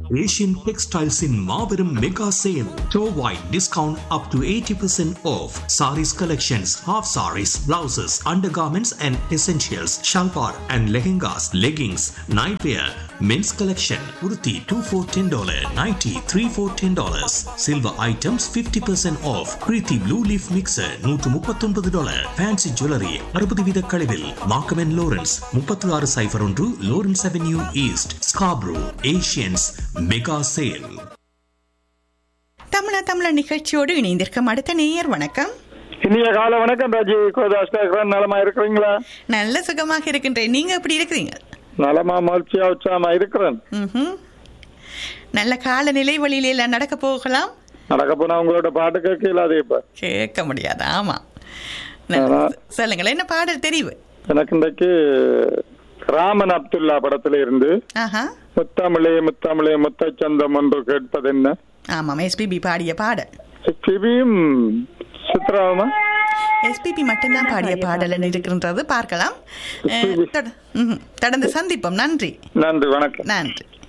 Asian Textiles in Marverum Mega Sale. Store-wide discount up to 80% off. Saris collections, half saris, blouses, undergarments and essentials, shalwar and lehengas, leggings, nightwear, men's collection, kurti 2 for $10, nighty 3 for $10. Silver items 50% off. Preeti Blue Leaf Mixer 139 dollar. Fancy Jewelry 60 வீத கழிவில். Markham and Lawrence 36 cipher ஒன்று Lawrence Avenue East, Scarborough, Asians Mega Sale. தமிழா தமிழா நிகழ்ச்சியோடு இணைந்திருக்கும் அடுத்த நேயர் வணக்கம் இனிய கால வணக்கம் ராஜி கோதாஸ் கேக்குறேன் நலமா இருக்கிறீங்களா நல்ல சுகமாக இருக்கின்றேன் நீங்க எப்படி இருக்கிறீங்க நலமா மகிழ்ச்சியா உற்சாகமா இருக்கிறேன் ம்ஹும். நல்ல காலநிலை வழியில எல்லாம் நடக்க போகலாம் நடக்க போனா உங்களோட பாட்டு கேட்கல அது இப்ப கேட்க முடியாது ஆமா நல்ல- ஆமா. சொல்லுங்களேன் என்ன பாடல் தெரிவு எனக்கு இன்றைக்கு ராமன் அப்துல்லா படத்துல இருந்து ஆஹா முத்தமிழே முத்தமிழே முத்தச்சந்தம் ஒன்று கேட்பது என்ன ஆமாம் எஸ்பிபி பாடிய பாடல் சிவியும் சித்ராவுமா எஸ்பிபி மட்டும்தான் பாடிய பாடல் இருக்கின்றது பார்க்கலாம் அஹ், தொட- ம்ஹும். தொடர்ந்து சந்திப்போம் நன்றி நன்றி வணக்கம் நன்றி